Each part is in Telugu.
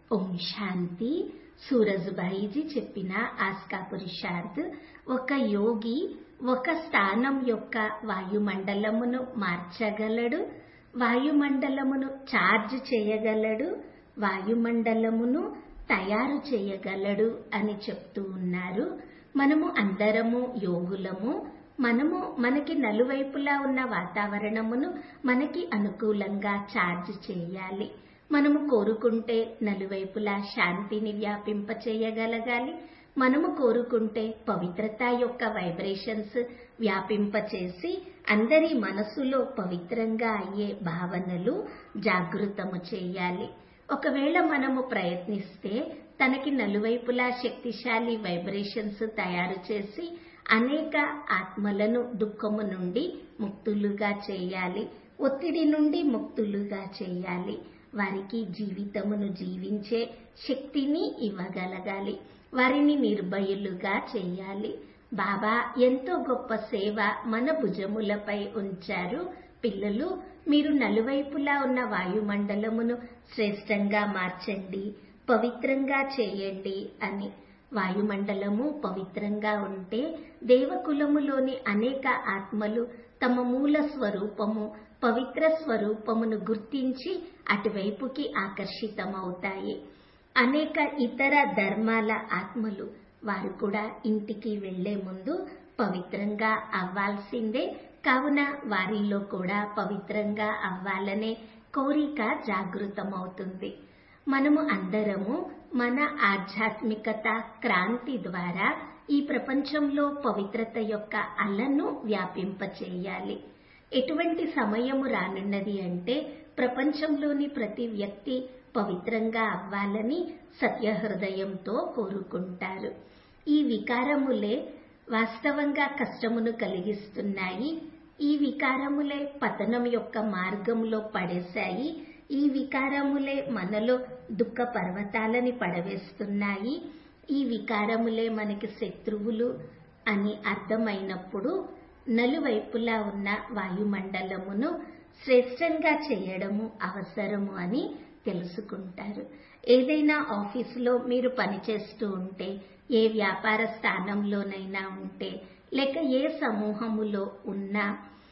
ఓం శాంతి సూరజ్భాయిజీ చెప్పిన ఆస్కా పురుషార్థ్ ఒక యోగి ఒక స్థానం యొక్క వాయుమండలమును మార్చగలడు వాయుమండలమును చార్జ్ చేయగలడు వాయుమండలమును తయారు చేయగలడు అని చెప్తూ ఉన్నారు మనము అందరము యోగులము మనము మనకి నలువైపులా ఉన్న వాతావరణమును మనకి అనుకూలంగా చార్జ్ చేయాలి మనము కోరుకుంటే నలువైపులా శాంతిని వ్యాపింప చేయగలగాలి మనము కోరుకుంటే పవిత్రత యొక్క వైబ్రేషన్స్ వ్యాపింపచేసి అందరి మనసులో పవిత్రంగా అయ్యే భావనలు జాగృతము చేయాలి ఒకవేళ మనము ప్రయత్నిస్తే తనకి నలువైపులా శక్తిశాలి వైబ్రేషన్స్ తయారు చేసి అనేక ఆత్మలను దుఃఖము నుండి ముక్తులుగా చేయాలి ఒత్తిడి నుండి ముక్తులుగా చేయాలి వారికి జీవితమును జీవించే శక్తిని ఇవ్వగలగాలి వారిని నిర్భయులుగా చేయాలి బాబా ఎంతో గొప్ప సేవ మన భుజములపై ఉంచారు పిల్లలు మీరు నలువైపులా ఉన్న వాయుమండలమును శ్రేష్టంగా మార్చండి పవిత్రంగా చేయండి అని వాయుమండలము పవిత్రంగా ఉంటే దేవకులములోని అనేక ఆత్మలు తమ మూల స్వరూపము పవిత్ర స్వరూపమును గుర్తించి అటువైపుకి ఆకర్షితమవుతాయి అనేక ఇతర ధర్మాల ఆత్మలు వారు కూడా ఇంటికి వెళ్లే ముందు పవిత్రంగా అవ్వాల్సిందే కావున వారిలో కూడా పవిత్రంగా అవ్వాలనే కోరిక జాగృతమవుతుంది మనము అందరము మన ఆధ్యాత్మికత క్రాంతి ద్వారా ఈ ప్రపంచంలో పవిత్రత యొక్క అలను వ్యాపింపచేయాలి ఎటువంటి సమయము రానున్నది అంటే ప్రపంచంలోని ప్రతి వ్యక్తి పవిత్రంగా అవ్వాలని సత్యహృదయంతో కోరుకుంటారు ఈ వికారములే వాస్తవంగా కష్టమును కలిగిస్తున్నాయి ఈ వికారములే పతనం యొక్క మార్గంలో పడేశాయి ఈ వికారములే మనలో దుఃఖ పర్వతాలని పడవేస్తున్నాయి ఈ వికారములే మనకి శత్రువులు అని అర్థమైనప్పుడు నలువైపులా ఉన్న వాయుమండలమును శ్రేష్టంగా చేయడము అవసరము అని తెలుసుకుంటారు ఏదైనా ఆఫీసులో మీరు పనిచేస్తూ ఉంటే ఏ వ్యాపార స్థానంలోనైనా ఉంటే లేక ఏ సమూహములో ఉన్నా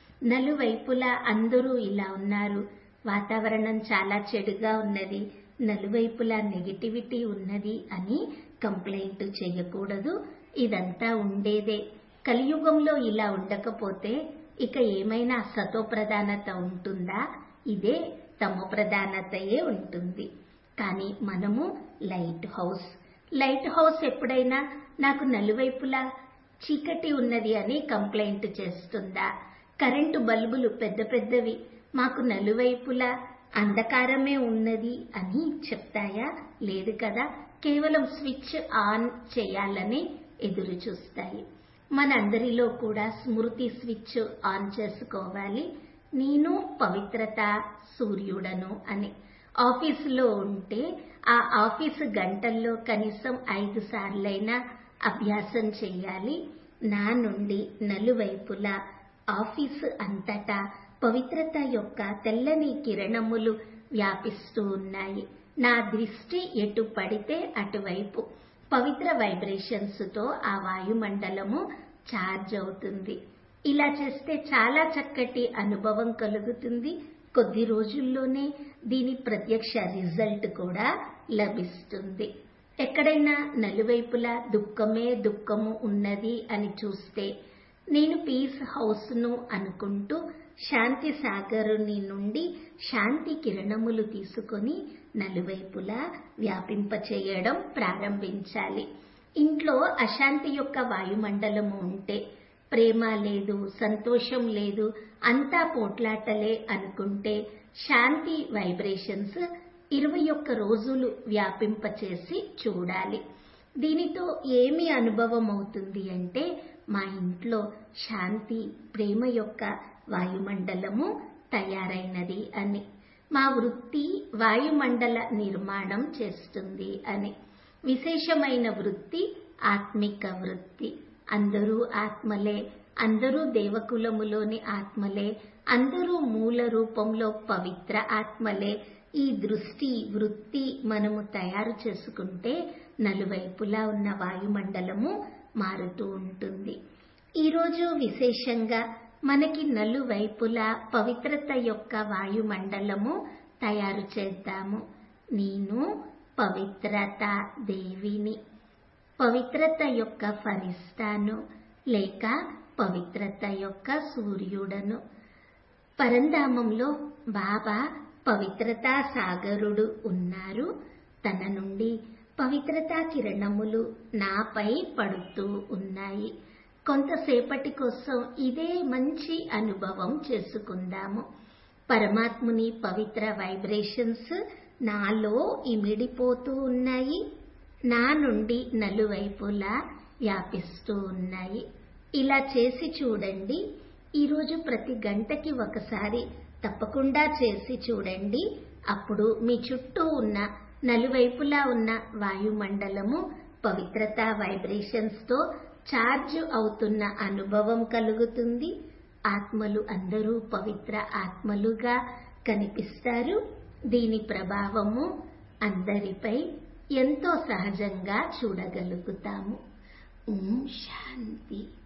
నలువైపులా అందరూ ఇలా ఉన్నారు వాతావరణం చాలా చెడుగా ఉన్నది నలువైపులా నెగిటివిటీ ఉన్నది అని కంప్లైంట్ చేయకూడదు ఇదంతా ఉండేదే కలియుగంలో ఇలా ఉండకపోతే ఇక ఏమైనా సతో ప్రధానత ఉంటుందా ఇదే తమో ప్రధానతయే ఉంటుంది కానీ మనము లైట్ హౌస్ లైట్ హౌస్ ఎప్పుడైనా నాకు నలువైపులా చీకటి ఉన్నది అని కంప్లైంట్ చేస్తుందా కరెంటు బల్బులు పెద్ద పెద్దవి మాకు నలువైపులా అంధకారమే ఉన్నది అని చెప్తాయా లేదు కదా కేవలం స్విచ్ ఆన్ చేయాలని ఎదురు చూస్తాయి మనందరిలో కూడా స్మృతి స్విచ్ ఆన్ చేసుకోవాలి నేను పవిత్రత సూర్యుడను అని ఆఫీసులో ఉంటే ఆ ఆఫీసు గంటల్లో కనీసం ఐదు సార్లైనా అభ్యాసం చేయాలి నా నుండి నలువైపులా ఆఫీసు అంతటా పవిత్రత యొక్క తెల్లని కిరణములు వ్యాపిస్తూ ఉన్నాయి నా దృష్టి ఎటు పడితే అటువైపు పవిత్ర వైబ్రేషన్స్ తో ఆ వాయుమండలము ఛార్జ్ అవుతుంది ఇలా చేస్తే చాలా చక్కటి అనుభవం కలుగుతుంది కొద్ది రోజుల్లోనే దీని ప్రత్యక్ష రిజల్ట్ కూడా లభిస్తుంది ఎక్కడైనా నలువైపులా దుఃఖమే దుఃఖము ఉన్నది అని చూస్తే నేను పీస్ హౌస్ ను అనుకుంటూ శాంతి సాగరుని నుండి శాంతి కిరణములు తీసుకొని నలువైపులా వ్యాపింపచేయడం ప్రారంభించాలి ఇంట్లో అశాంతి యొక్క వాయుమండలము ఉంటే ప్రేమ లేదు సంతోషం లేదు అంతా పోట్లాటలే అనుకుంటే శాంతి వైబ్రేషన్స్ ఇరవై ఒక్క రోజులు వ్యాపింపచేసి చూడాలి దీనితో ఏమి అనుభవం అవుతుంది అంటే మా ఇంట్లో శాంతి ప్రేమ యొక్క వాయుమండలము తయారైనది అని మా వృత్తి వాయుమండల నిర్మాణం చేస్తుంది అని విశేషమైన వృత్తి ఆత్మిక వృత్తి అందరూ ఆత్మలే అందరూ దేవకులములోని ఆత్మలే అందరూ మూల రూపంలో పవిత్ర ఆత్మలే ఈ దృష్టి వృత్తి మనము తయారు చేసుకుంటే నలువైపులా ఉన్న వాయుమండలము మారుతూ ఉంటుంది ఈరోజు విశేషంగా మనకి నలువైపులా పవిత్రత యొక్క వాయుమండలము తయారు చేద్దాము నేను పవిత్రత దేవిని పవిత్రత యొక్క ఫరిస్తాను లేక పవిత్రత యొక్క సూర్యుడను పరంధామంలో బాబా పవిత్రతా సాగరుడు ఉన్నారు తన నుండి పవిత్రతా కిరణములు నాపై పడుతూ ఉన్నాయి కొంతసేపటి కోసం ఇదే మంచి అనుభవం చేసుకుందాము పరమాత్ముని పవిత్ర వైబ్రేషన్స్ నాలో ఇమిడిపోతూ ఉన్నాయి నా నుండి నలువైపులా వ్యాపిస్తూ ఉన్నాయి ఇలా చేసి చూడండి ఈరోజు ప్రతి గంటకి ఒకసారి తప్పకుండా చేసి చూడండి అప్పుడు మీ చుట్టూ ఉన్న నలువైపులా ఉన్న వాయుమండలము పవిత్రత వైబ్రేషన్స్ తో ఛార్జ్ అవుతున్న అనుభవం కలుగుతుంది ఆత్మలు అందరూ పవిత్ర ఆత్మలుగా కనిపిస్తారు దీని ప్రభావము అందరిపై ఎంతో సహజంగా చూడగలుగుతాము ఓం శాంతి